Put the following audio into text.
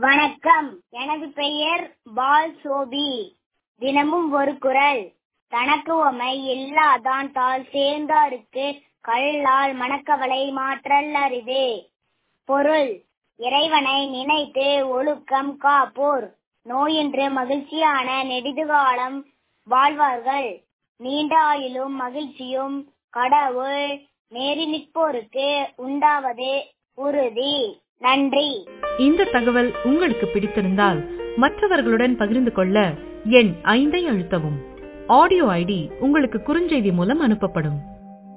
வணக்கம் எனது பெயர் பால் சோபி தினமும் ஒரு குரல் தனக்கு உமை இல்லாதான் தாள் சேர்ந்தாருக்கு கல்லால் மனக்கவலை மாற்றல் அரிதே பொருள் இறைவனை நினைத்து ஒழுக்கம் காப்போர் நோயின்றி மகிழ்ச்சியான நெடிதுகாலம் வாழ்வார்கள் நீண்ட ஆயுளும் மகிழ்ச்சியும் கடவுள் நேரி நிற்போருக்கு உண்டாவது உறுதி நன்றி இந்த தகவல் உங்களுக்கு பிடித்திருந்தால் மற்றவர்களுடன் பகிர்ந்து கொள்ள எண் ஐந்தை அழுத்தவும் ஆடியோ ஐடி உங்களுக்கு குறுஞ்செய்தி மூலம் அனுப்பப்படும்